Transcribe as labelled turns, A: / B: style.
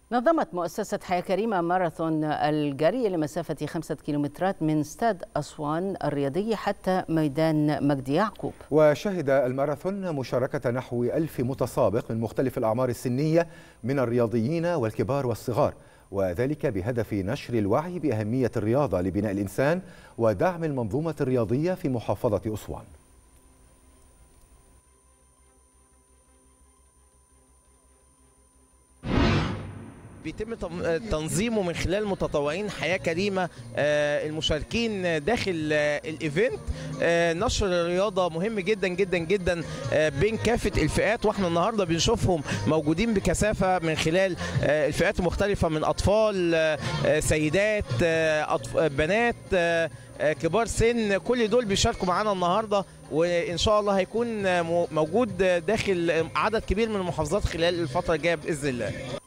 A: نظمت مؤسسة حياة كريمة ماراثون الجري لمسافة خمسة كيلومترات من استاد أسوان الرياضي حتى ميدان مجدي يعقوب
B: وشهد الماراثون مشاركة نحو ألف متسابق من مختلف الأعمار السنية من الرياضيين والكبار والصغار وذلك بهدف نشر الوعي بأهمية الرياضة لبناء الإنسان ودعم المنظومة الرياضية في محافظة أسوان
C: بيتم تنظيمه من خلال متطوعين حياه كريمه المشاركين داخل الايفنت نشر الرياضه مهم جدا جدا جدا بين كافه الفئات واحنا النهارده بنشوفهم موجودين بكثافه من خلال الفئات المختلفه من اطفال سيدات بنات كبار سن كل دول بيشاركوا معانا النهارده وان شاء الله هيكون موجود داخل عدد كبير من المحافظات خلال الفتره الجايه باذن الله